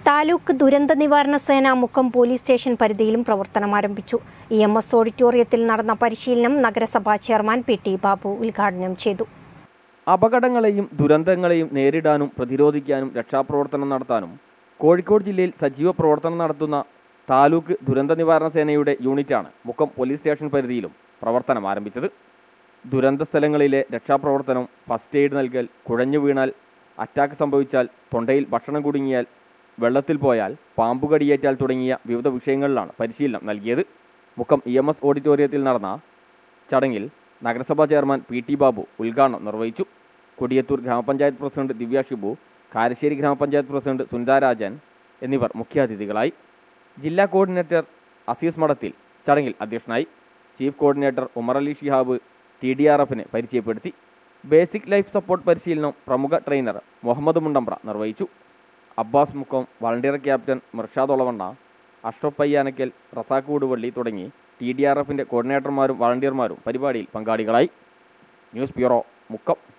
താലൂക്ക് ദുരന്ത നിവാരണ സേന മുക്കം പോലീസ് സ്റ്റേഷൻ പരിധിയിലും പ്രവർത്തനം ആരംഭിച്ചു ഇ എം എസ് ഓഡിറ്റോറിയത്തിൽ നടന്ന പരിശീലനം നഗരസഭാ ചെയർമാൻ പി ടി ബാബു ഉദ്ഘാടനം ചെയ്തു അപകടങ്ങളെയും ദുരന്തങ്ങളെയും നേരിടാനും പ്രതിരോധിക്കാനും രക്ഷാപ്രവർത്തനം നടത്താനും കോഴിക്കോട് ജില്ലയിൽ സജീവ പ്രവർത്തനം നടത്തുന്ന താലൂക്ക് ദുരന്ത നിവാരണ സേനയുടെ യൂണിറ്റാണ് മുക്കം പോലീസ് സ്റ്റേഷൻ പരിധിയിലും പ്രവർത്തനം ആരംഭിച്ചത് ദുരന്ത സ്ഥലങ്ങളിലെ രക്ഷാപ്രവർത്തനം ഫസ്റ്റ് എയ്ഡ് നൽകൽ കുഴഞ്ഞു വീണാൽ അറ്റാക്ക് സംഭവിച്ചാൽ തൊണ്ടയിൽ ഭക്ഷണം കുടുങ്ങിയാൽ വെള്ളത്തിൽ പോയാൽ പാമ്പ് കടിയേറ്റാൽ തുടങ്ങിയ വിവിധ വിഷയങ്ങളിലാണ് പരിശീലനം നൽകിയത് മുക്കം ഇ എം എസ് ഓഡിറ്റോറിയത്തിൽ നടന്ന ചടങ്ങിൽ നഗരസഭാ ചെയർമാൻ പി ടി ബാബു ഉദ്ഘാടനം നിർവഹിച്ചു കൊടിയത്തൂർ ഗ്രാമപഞ്ചായത്ത് പ്രസിഡന്റ് ദിവ്യ ഷിബു കാരശ്ശേരി ഗ്രാമപഞ്ചായത്ത് പ്രസിഡന്റ് സുനിതാ രാജൻ എന്നിവർ മുഖ്യാതിഥികളായി ജില്ലാ കോർഡിനേറ്റർ അസീസ് മഠത്തിൽ ചടങ്ങിൽ അധ്യക്ഷനായി chief coordinator Umar Ali Shihab T D R എഫിനെ പരിചയപ്പെടുത്തി ബേസിക് ലൈഫ് സപ്പോർട്ട് പരിശീലനം പ്രമുഖ ട്രെയിനർ മുഹമ്മദ് മുണ്ടമ്പ്ര നിർവഹിച്ചു അബ്ബാസ് മുക്കം വളണ്ടിയർ ക്യാപ്റ്റൻ മിർഷാദ് ഒളവണ്ണ അഷ്റഫ് പയ്യാനക്കൽ റസാഖ് കൂടുവള്ളി തുടങ്ങി ടി ഡി ആർ എഫിന്റെ കോർഡിനേറ്റർമാരും വളണ്ടിയർമാരും പരിപാടിയിൽ പങ്കാളികളായി ന്യൂസ് ബ്യൂറോ മുക്കം